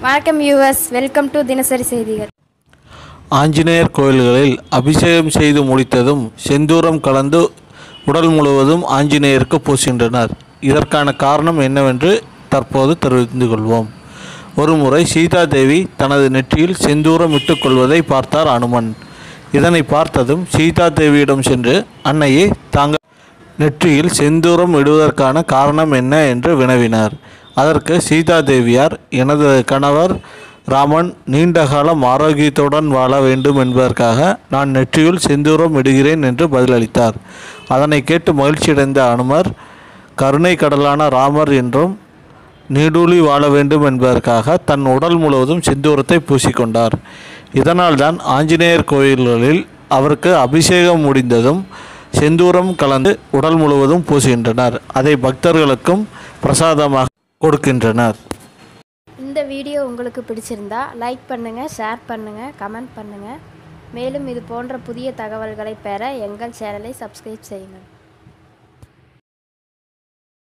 வணக்கம் US welcome to தினசரி செய்திகள் ஆஞ்சநேயர் கோயில்களில் அபிஷேகம் செய்து முடித்ததும் செந்தூரம் கலந்து உடல் முழுவதும் ஆஞ்சநேயருக்கு பூசுகின்றனர் இதற்கான காரணம் என்னவென்று தற்போது தெரிந்து கொள்வோம் ஒருமுறை சீதா தேவி தனது நெற்றியில் செந்தூரம் இட்டுக் கொள்வதை பார்த்தார் அனுமன் இதனை பார்த்ததும் சீதா தேவியிடம் சென்று அன்னையே தாங்கள் நெற்றியில் செந்தூரம் இடுவதற்கான காரணம் என்ன என்று வினவினார் அதற்கு சீதா தேவியார் எனது கணவர் ராமன் நீண்ட காலம் ஆரோக்கியத்துடன் வாழ வேண்டும் என்பதற்காக நான் நெற்றியில் செந்தூரம் இடுகிறேன் என்று பதிலளித்தார் அதனை கேட்டு மகிழ்ச்சியடைந்த அனுமர் கருணை கடலான ராமர் என்றும் நீடூழி வாழ வேண்டும் என்பதற்காக தன் உடல் முழுவதும் செந்தூரத்தை பூசிக்கொண்டார் இதனால்தான் ஆஞ்சநேயர் கோயில்களில் அவருக்கு அபிஷேகம் முடிந்ததும் செந்தூரம் கலந்து உடல் முழுவதும் பூசுகின்றனர் அதை பக்தர்களுக்கும் பிரசாதமாக கொடுக்கின்றனர் இந்த வீடியோ உங்களுக்கு பிடிச்சிருந்தா லைக் பண்ணுங்கள் ஷேர் பண்ணுங்கள் கமெண்ட் பண்ணுங்கள் மேலும் இது போன்ற புதிய தகவல்களை பெற எங்கள் சேனலை சப்ஸ்கிரைப் செய்யுங்கள்